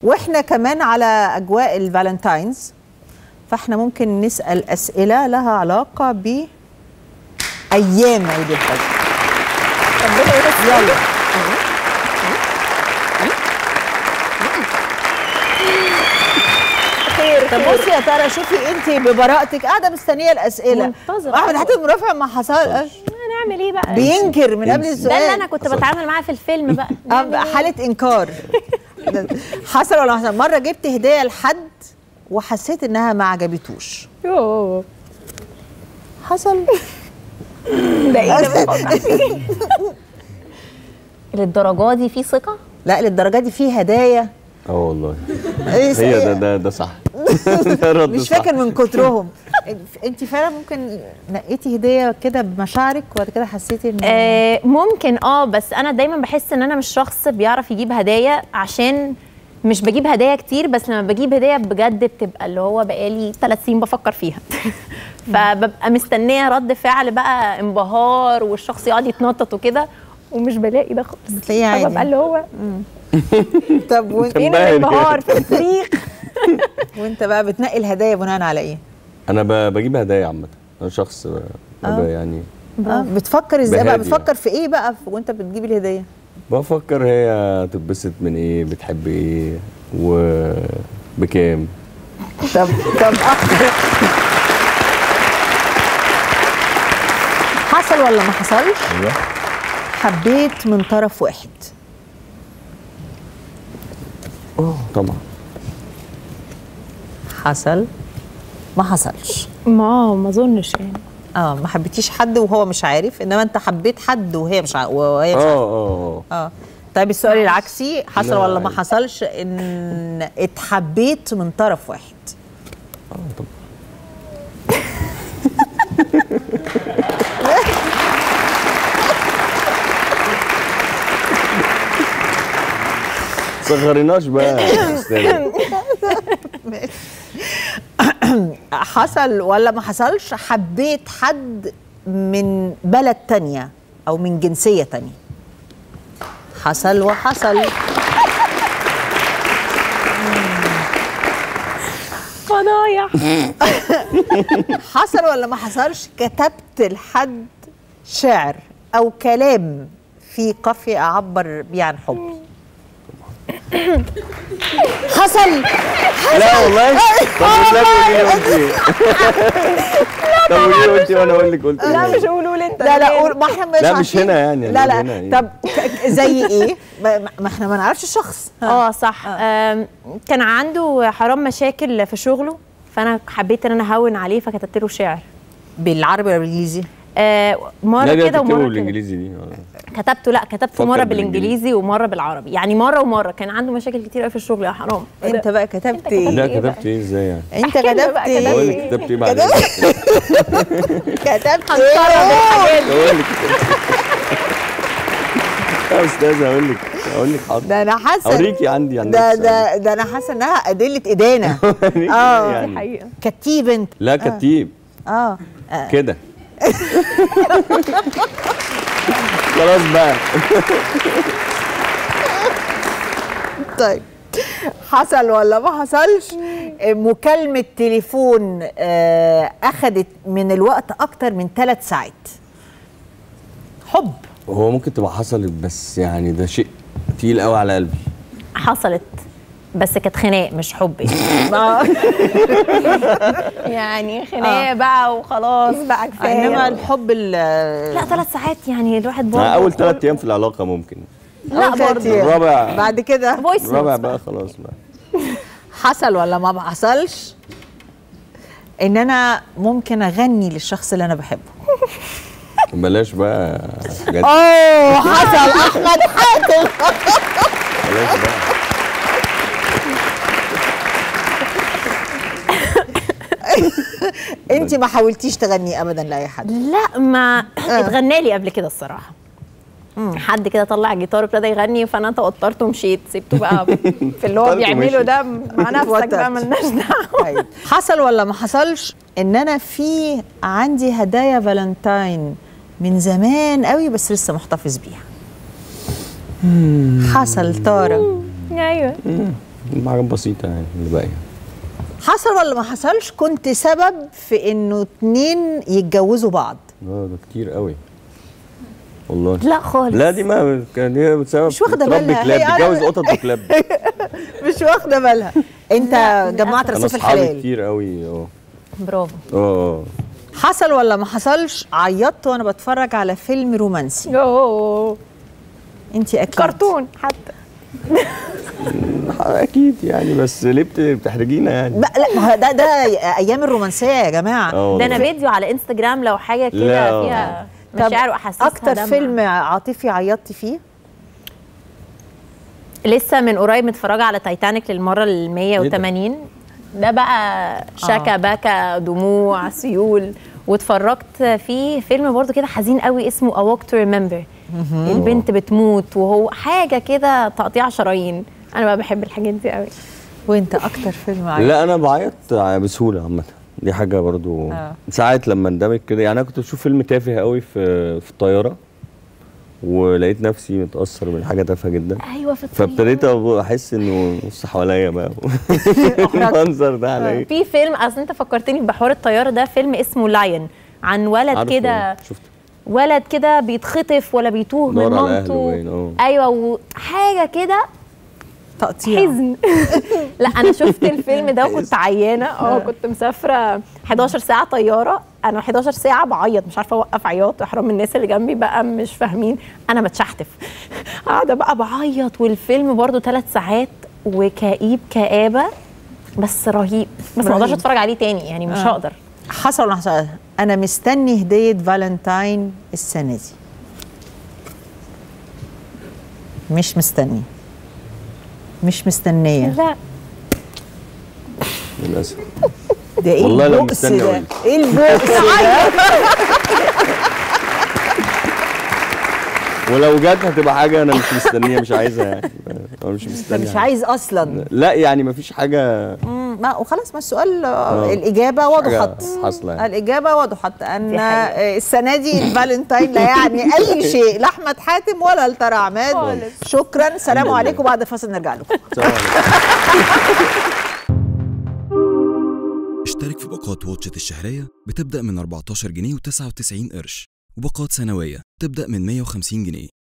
واحنا كمان على اجواء الفالنتاينز فاحنا ممكن نسال اسئله لها علاقه ب ايام عيد الفطر يلا خير طب بصي يا ترى شوفي انت ببراءتك قاعده مستنيه الاسئله منتظرة. احمد حاتم مرافع ما حصل هنعمل ايه بقى بينكر من قبل انسي. السؤال ده اللي انا كنت بتعامل معاه في الفيلم بقى آه، حالة إنكار حصل ولا ما حصل؟ مرة جبت هدية لحد وحسيت إنها ما عجبتوش يوه. حصل ده ايه ده بفكر فيه؟ للدرجه دي في ثقه لا للدرجة دي في هدايا اه والله إيه هي ده ده ده صح ده رد مش صح. فاكر من كترهم انت فعلا ممكن نقيتي هديه كده بمشاعرك وبعد كده حسيتي ان آه ممكن اه بس انا دايما بحس ان انا مش شخص بيعرف يجيب هدايا عشان مش بجيب هدايا كتير بس لما بجيب هديه بجد بتبقى اللي هو بقالي ثلاث سنين بفكر فيها فببقى مستنيه رد فعل بقى انبهار والشخص يقعد يتنطط وكده ومش بلاقي ده خالص بتلاقيه عادي. فببقى اللي هو طب وانت, فين تنبهر الانبهار في الفريق وانت بقى بتنقي الهدايا بناء على ايه؟ انا ب- بجيب هدايا عامه انا شخص ب- ب- يعني آه. بتفكر ازاي بقى بهادي بتفكر في ايه بقى وانت بتجيب الهديه؟ بفكر هي تتبسط من ايه بتحب ايه وبكام طب طب حصل ولا ما حصلش؟ ايوه حبيت من طرف واحد اه طبعا حصل ما حصلش ما ما اظنش يعني اه ما حبيتيش حد وهو مش عارف انما انت حبيت حد وهي مش عارف وهي مش اه عارفه اه اه اه طيب السؤال العكسي حصل لا، ولا ما عادي. حصلش ان اتحبيت من طرف واحد اه طبعا صغريناش بقى يا أستاذة. حصل ولا ما حصلش حبيت حد من بلد تانية او من جنسية تانية حصل وحصل فضايح حصل ولا ما حصلش كتبت لحد شعر او كلام في قافية اعبر بيه عن حبي حصل لا والله طب والنبي قولي لي قلت ايه طب قولي لي قلت ايه وانا اقول لك قلت لا ايه مش قولوا لي انت لا لا قول ما احنا مش لا، مش عارفين. هنا يعني، لا هنا لا إيه؟ طب ك- زي ايه ما ما احنا ما نعرفش الشخص اه صح آم، كان عنده حرام مشاكل في شغله فانا حبيت ان انا اهون عليه فكتبت له شعر بالعربي ولا بالانجليزي آه مره لا دي كده هتكتبه ومره كده بالانجليزي دي آه. كتبته لا كتبته فكر مره بالإنجليزي. بالانجليزي ومره بالعربي يعني مره ومره كان عنده مشاكل كتير قوي في الشغل يا حرام انت بقى كتبت كتبت ايه لا إيه بقى؟ كتبت ايه ازاي يعني انت احكي لنا كتبت بقى ايه اقول لك كتبت ايه بعدين كتبت هنقرب ايه الحاجات دي اقول لك يا استاذه اقول لك اقول لك حاضر ده انا حاسه اوريكي عندي عندي ده ده ده انا حاسه انها ادله ادانه اه يعني حقيقه كتيب انت لا كتيب اه آه. كده خلاص بقى طيب حصل ولا ما حصلش مكالمة تليفون آه، أخدت من الوقت أكتر من ثلاث ساعات حب هو ممكن تبقى حصلت بس يعني ده شيء تقيل قوي على قلبي حصلت بس كانت خناق مش حب يعني. آه. يعني خناق بقى وخلاص بقى كفايه إنما الحب ال- لا ثلاث ساعات يعني الواحد برضه أنا اول ثلاث ايام في العلاقه ممكن لا أول ثلاث برضه أيام. الرابع بعد كده فويس الرابع بقى خلاص بقى حصل ولا ما حصلش إن أنا ممكن أغني للشخص اللي أنا بحبه بلاش بقى حاجات أوه حصل أحمد حاتم بلاش بقى أنت ما حاولتيش تغني أبدا لأي حد لا ما اتغنى لي قبل كده الصراحه حد كده طلع جيتار ابتدى يغني فانا توترت ومشيت سبته بقى في اللي هو توترت بيعمله ومشيت. ده مع نفسك توترت. بقى ملناش دعوه طيب حصل ولا ما حصلش ان انا في عندي هدايا فالنتاين من زمان قوي بس لسه محتفظ بيها حصل تارة ايوه حاجات بسيطه يعني اللي باقيه حصل ولا ما حصلش كنت سبب في انه اتنين يتجوزوا بعض اه ده كتير قوي والله لا خالص لا دي ما كان هي بسبب مش واخدة بتربي بالها، كلاب هي أنا- بتجوز قطط وكلاب مش واخده بالها انت جمعت انا رصيف اصحابي الحلال كتير قوي اه برافو اه حصل ولا ما حصلش عيطت وانا بتفرج على فيلم رومانسي اوه انت اكيد كرتون حتى آه، اكيد يعني بس ليه بت- بتحرجينا يعني لا لا ما هو ده ده ايام الرومانسيه يا جماعه اه ده والله. انا فيديو على انستجرام لو حاجه لا. كده فيها طب مشاعر واحاسيس اكتر هدمع. فيلم عاطفي عيطتي فيه لسه من قريب متفرجه على تايتانيك للمره ال 180 ده بقى شكا بكا دموع سيول واتفرجت فيه فيلم برضو كده حزين قوي اسمه A Walk to Remember البنت بتموت وهو حاجه كده تقطيع شرايين انا بقى بحب الحاجات دي قوي وانت اكتر فيلم عيطت لا انا بعيط بسهوله عامه دي حاجه برضو آه. ساعات لما اندمج كده يعني انا كنت بشوف فيلم تافه قوي في في الطياره ولقيت نفسي متاثر من حاجه تافهه جدا ايوه في الطيارة. فابتديت أبقى احس انه بص حواليا بقى المنظر ده عليا في فيلم اصل انت فكرتني بحوار الطياره ده فيلم اسمه لاين عن ولد عارفه، كده شفت ولد كده بيتخطف ولا بيتوه من دور على أهله مامته باين، اه. ايوه وحاجه كده تقطيع حزن لا انا شفت الفيلم ده وكنت عيانه اه كنت مسافره 11 ساعه طياره انا 11 ساعه بعيط مش عارفه اوقف عياط احرام الناس اللي جنبي بقى مش فاهمين انا بتشحتف قاعده بقى بعيط والفيلم برضو ثلاث ساعات وكئيب كآبه بس رهيب بس ما اقدرش رهيب. اتفرج عليه تاني يعني مش آه. هقدر حصل ولا حصل انا مستني هديه فالنتاين السنه دي مش مستني مش مستنيه لا للاسف ده ايه والله لو البؤس مستني ده أقول. ايه البؤس ده ولو جت هتبقى حاجه انا مش مستنيها مش عايزها يعني انا مش انت مستني مش عايز اصلا لا يعني مفيش حاجه مم، ما وخلاص ما السؤال آه، آه. الاجابه حاجة وضحت حاصله يعني. الاجابه وضحت ان دي حقيقة. آه، السنه دي الفالنتاين لا يعني اي شيء لا احمد حاتم ولا لترى عماد خالص. شكرا سلام الحمد لله. عليكم بعد الفاصل نرجع لكم سلام عليكم. اشترك في باقات واتشت الشهرية بتبدأ من 14 جنيه و99 قرش وباقات سنوية تبدأ من 150 جنيه